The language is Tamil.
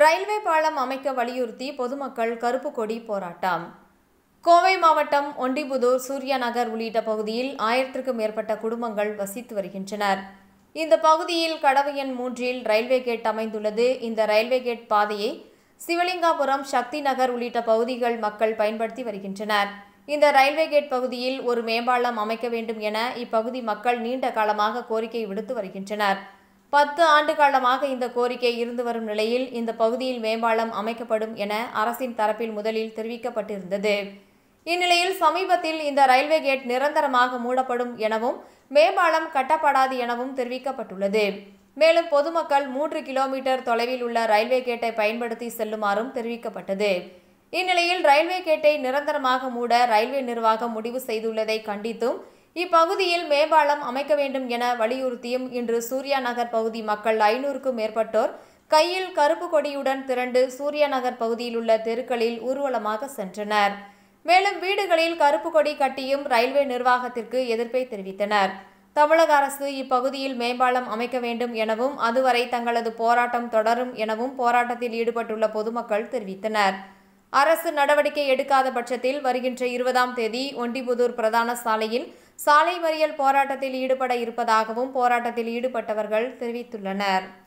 ரயில்வே பாலம் அமைக்க வலியுறுத்தி பொதுமக்கள் கருப்பு கொடி போராட்டம் கோவை மாவட்டம் ஒண்டிபுதூர் சூர்யா நகர் உள்ளிட்ட பகுதியில் ஆயிரத்திற்கும் மேற்பட்ட குடும்பங்கள் வசித்து வருகின்றனர் இந்த பகுதியில் கடவு எண் மூன்றில் ரயில்வே கேட் அமைந்துள்ளது இந்த ரயில்வே கேட் பாதையை சிவலிங்காபுரம் சக்தி நகர் உள்ளிட்ட பகுதிகள் மக்கள் பயன்படுத்தி வருகின்றனர் இந்த ரயில்வே கேட் பகுதியில் ஒரு மேம்பாலம் அமைக்க வேண்டும் என இப்பகுதி மக்கள் நீண்ட காலமாக கோரிக்கை விடுத்து வருகின்றனர் பத்து ஆண்டு காலமாக இந்த கோரிக்கை இருந்து வரும் நிலையில் இந்த பகுதியில் மேம்பாலம் அமைக்கப்படும் என அரசின் தரப்பில் முதலில் தெரிவிக்கப்பட்டிருந்தது இந்நிலையில் சமீபத்தில் இந்த ரயில்வே கேட் நிரந்தரமாக மூடப்படும் எனவும் மேம்பாலம் கட்டப்படாது எனவும் தெரிவிக்கப்பட்டுள்ளது மேலும் பொதுமக்கள் மூன்று கிலோமீட்டர் தொலைவில் உள்ள ரயில்வே கேட்டை பயன்படுத்தி செல்லுமாறும் தெரிவிக்கப்பட்டது இந்நிலையில் ரயில்வே கேட்டை நிரந்தரமாக மூட ரயில்வே நிர்வாகம் முடிவு செய்துள்ளதை கண்டித்தும் இப்பகுதியில் மேம்பாலம் அமைக்க வேண்டும் என வலியுறுத்தியும் இன்று சூர்யா நகர் பகுதி மக்கள் ஐநூறுக்கும் மேற்பட்டோர் கையில் கருப்பு கொடியுடன் திரண்டு சூர்யா நகர் பகுதியில் உள்ள தெருக்களில் ஊர்வலமாக சென்றனர் மேலும் வீடுகளில் கருப்பு கொடி கட்டியும் ரயில்வே நிர்வாகத்திற்கு எதிர்ப்பை தெரிவித்தனர் தமிழக அரசு இப்பகுதியில் மேம்பாலம் அமைக்க வேண்டும் எனவும் அதுவரை தங்களது போராட்டம் தொடரும் எனவும் போராட்டத்தில் ஈடுபட்டுள்ள பொதுமக்கள் தெரிவித்தனர் அரசு நடவடிக்கை எடுக்காத பட்சத்தில் வருகின்ற இருபதாம் தேதி ஒண்டிபுதூர் பிரதான சாலையில் சாலை மறியல் போராட்டத்தில் ஈடுபட இருப்பதாகவும் போராட்டத்தில் ஈடுபட்டவர்கள் தெரிவித்துள்ளனர்